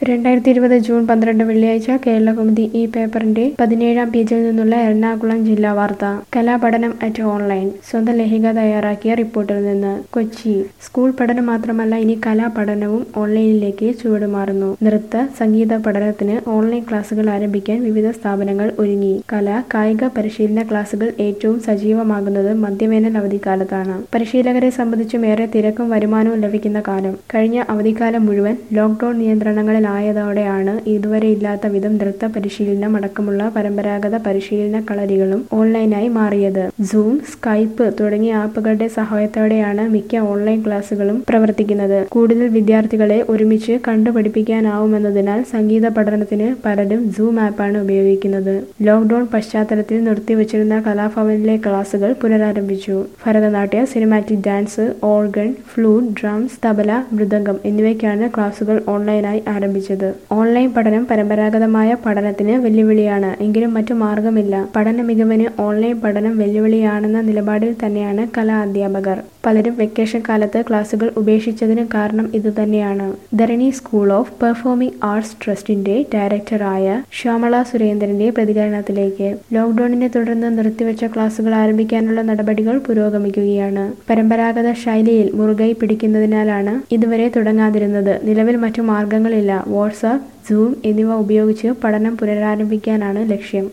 രണ്ടായിരത്തി ഇരുപത് ജൂൺ പന്ത്രണ്ട് വെള്ളിയാഴ്ച കേരളകൗമുദി ഈ പേപ്പറിന്റെ പതിനേഴാം പേജിൽ നിന്നുള്ള എറണാകുളം ജില്ലാ വാർത്ത കലാപഠനം അറ്റ് ഓൺലൈൻ സ്വന്തം ലേഖിക തയ്യാറാക്കിയ റിപ്പോർട്ടിൽ നിന്ന് കൊച്ചി സ്കൂൾ പഠനം മാത്രമല്ല ഇനി കലാപഠനവും ഓൺലൈനിലേക്ക് ചുവടുമാറുന്നു നൃത്ത സംഗീത പഠനത്തിന് ഓൺലൈൻ ക്ലാസുകൾ ആരംഭിക്കാൻ വിവിധ സ്ഥാപനങ്ങൾ ഒരുങ്ങി കല കായിക പരിശീലന ക്ലാസുകൾ ഏറ്റവും സജീവമാകുന്നത് മധ്യവേനൽ അവധിക്കാലത്താണ് പരിശീലകരെ സംബന്ധിച്ചും ഏറെ തിരക്കും വരുമാനവും ലഭിക്കുന്ന കാലം കഴിഞ്ഞ അവധിക്കാലം മുഴുവൻ ലോക്ക്ഡൌൺ നിയന്ത്രണങ്ങളിലായതോടെയാണ് ഇതുവരെ ഇല്ലാത്ത വിധം നൃത്ത പരിശീലനം അടക്കമുള്ള പരമ്പരാഗത പരിശീലന കളരികളും ഓൺലൈനായി മാറിയത് സൂം സ്കൈപ്പ് തുടങ്ങിയ ആപ്പുകളുടെ സഹായത്തോടെയാണ് മിക്ക ഓൺലൈൻ ക്ലാസുകളും പ്രവർത്തിക്കുന്നത് കൂടുതൽ വിദ്യാർത്ഥികളെ ഒരുമിച്ച് കണ്ടുപഠിപ്പിക്കാനാവുമെന്നതിനാൽ സംഗീത പഠനത്തിന് പലരും സൂം ആപ്പാണ് ഉപയോഗിക്കുന്നത് ലോക്ക്ഡൌൺ പശ്ചാത്തലത്തിൽ നിർത്തിവച്ചിരുന്ന കലാഭവനിലെ ക്ലാസുകൾ പുനരാരംഭിച്ചു Bharatanatya cinematic dance organ flute drums tabla mridangam എന്നിവയ്ക്കാണ് ക്ലാസുകൾ ഓൺലൈനായി ആരംഭിച്ചത് ഓൺലൈൻ പഠനം പരമ്പരാഗതമായ പഠനത്തിന് വെല്ലുവിളിയാണ് എങ്കിലും മറ്റു മാർഗമില്ല പഠന മികവിന് ഓൺലൈൻ പഠനം വെല്ലുവിളിയാണെന്ന നിലപാടിൽ തന്നെയാണ് കലാ അധ്യാപകർ പലരും വെക്കേഷൻ കാലത്ത് ക്ലാസുകൾ ഉപേക്ഷിച്ചതിന് കാരണം ഇതുതന്നെയാണ് Dharani school of performing arts ട്രസ്റ്റിന്റെ ഡയറക്ടറായ ശ്യാമള സുരേന്ദ്രന്റെ പ്രതികരണത്തിലേക്ക് ലോക്ക്ഡൌണിനെ തുടർന്ന് നിർത്തിവെച്ച ക്ലാസുകൾ ആരംഭിക്കാനുള്ള നടപടികൾ പുരോഗമിക്കുകയാണ് പരമ്പരാഗത ശൈലിയിൽ മുറുകൈ പിടിക്കുന്നതിനാലാണ് ഇതുവരെ തുടങ്ങാതിരുന്നത് നിലവിൽ മറ്റു മാർഗങ്ങളില്ല വാട്സാപ്പ് സൂം എന്നിവ ഉപയോഗിച്ച് പഠനം പുനരാരംഭിക്കാനാണ് ലക്ഷ്യം